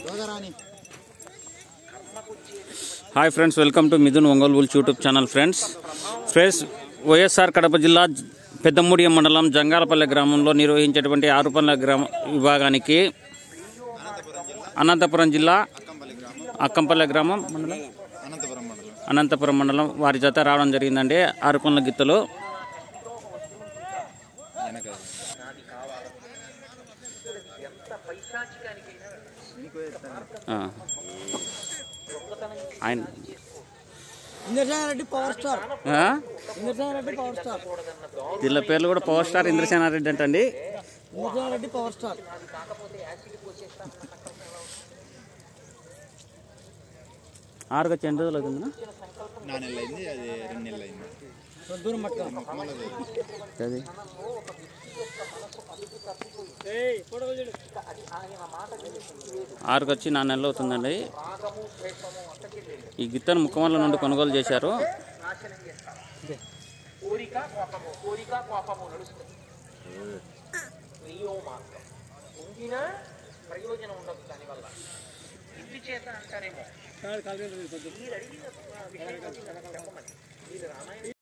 Hi friends welcome to Mithun Ongole bulls YouTube channel friends friends YSR Kadapa జిల్లా పెద్దమూడియం మండలం జంగాలపల్లె గ్రామంలో నిర్వహించేటువంటి ఆరు పనుల గ్రామ విభాగానికి అనంతపురం జిల్లా అక్కంపల్లె గ్రామం మండలం అనంతపురం మండలం అనంతపురం మండలం వారి జత రావడం జరిగిందండి ఆరు పనుల గిత్తలు వెనక ఆ. ఆయన ఇంద్రసేనారెడ్డి పవర్ స్టార్ ఆ? ఇంద్రసేనారెడ్డి పవర్ స్టార్ వీళ్ళ పేర్లు కూడా పవర్ స్టార్ ఇంద్రసేనారెడ్డి అంటండి ఇంద్రసేనారెడ్డి పవర్ స్టార్ ఆరుగా ఎన్ని రోజులు అవుతుందా నా నెల అయింది అది రెండు నెలలు అయింది దూరం పట్టుకో మొక్కమల్లది అది ఆరుకు వచ్చి నాలుగు నెలలు అవుతుందండి ఈ గిత్తను ముక్కమల్ల నుండి కొనుగోలు చేశారు కోరిక కోపము కోరిక కోపము నడుస్తుంది ప్రియో మాత్రం ఉండినా ప్రయోజనం ఉండదు దానివల్ల ఇంటి చేత అంటారేమో మీరు అడిగిన విషయం చెప్పమని మీరు రామాయణం